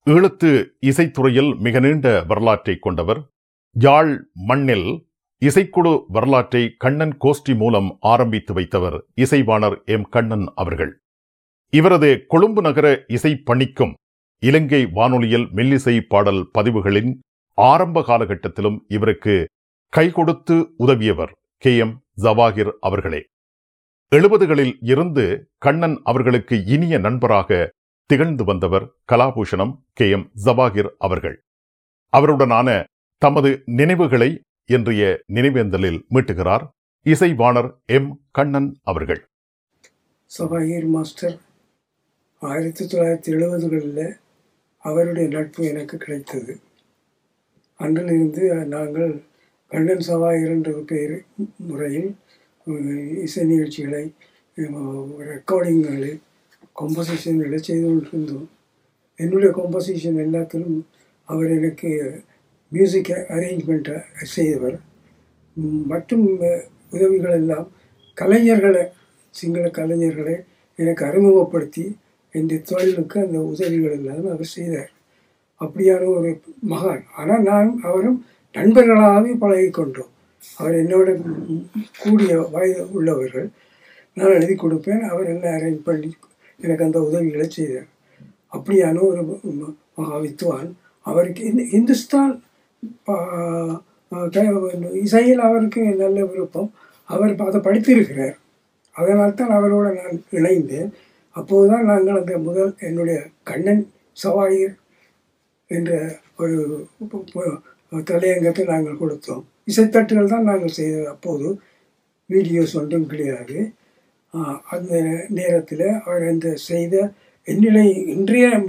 ஈழத்து இசைத்துறையில் மிக நீண்ட வரலாற்றை கொண்டவர் யாழ் மண்ணில் இசைக்குழு வரலாற்றை கண்ணன் கோஷ்டி மூலம் ஆரம்பித்து வைத்தவர் இசைவாணர் எம் கண்ணன் அவர்கள் இவரது கொழும்பு நகர இசை பணிக்கும் இலங்கை வானொலியில் மெல்லிசை பாடல் பதிவுகளின் ஆரம்ப காலகட்டத்திலும் இவருக்கு கை கொடுத்து உதவியவர் கே எம் ஜவாகிர் அவர்களே எழுபதுகளில் இருந்து கண்ணன் அவர்களுக்கு இனிய நண்பராக திகழ்ந்து வந்தவர் கலாபூஷணம் கே எம் ஜவாகிர் அவர்கள் அவருடனான தமது நினைவுகளை இன்றைய நினைவேந்தலில் மீட்டுகிறார் இசைவாணர் எம் கண்ணன் அவர்கள் சபாகீர் மாஸ்டர் ஆயிரத்தி தொள்ளாயிரத்தி எழுபதுகளில் அவருடைய நட்பு எனக்கு கிடைத்தது அன்றிலிருந்து நாங்கள் கண்ணன் சபாகீர் என்ற பெயர் முறையில் இசை நிகழ்ச்சிகளை ரெக்கார்டிங்களை கம்போசிஷன்களை செய்து கொண்டிருந்தோம் என்னுடைய கம்போசிஷன் எல்லாத்திலும் அவர் எனக்கு மியூசிக் அரேஞ்ச்மெண்ட்டை செய்தவர் மற்றும் உதவிகள் எல்லாம் கலைஞர்களை சிங்கள கலைஞர்களை எனக்கு அறிமுகப்படுத்தி இந்த தொழிலுக்கு அந்த உதவிகள் எல்லாம் அவர் செய்தார் அப்படியான ஒரு மகான் ஆனால் நான் அவரும் நண்பர்களாகவே பழகி கொண்டோம் அவர் என்னோட கூடிய வயது உள்ளவர்கள் நான் எழுதி கொடுப்பேன் அவர் எல்லாம் அரேஞ்ச் பண்ணி எனக்கு அந்த உதவிகளை செய்தார் அப்படியான ஒரு மகா வித்வான் அவருக்கு இந்த இந்துஸ்தான் இசையில் அவருக்கு நல்ல விருப்பம் அவர் அதை படித்திருக்கிறார் அதனால் தான் அவரோடு நான் இணைந்தேன் அப்போது தான் நாங்கள் அந்த முதல் என்னுடைய கண்ணன் சவாயர் என்ற ஒரு தலையங்கத்தை நாங்கள் கொடுத்தோம் இசைத்தட்டுகள் தான் நாங்கள் செய்தது அப்போது வீடியோஸ் ஒன்றும் கிடையாது அந்த நேரத்தில் அவர் அந்த செய்த என்னிலை இன்றைய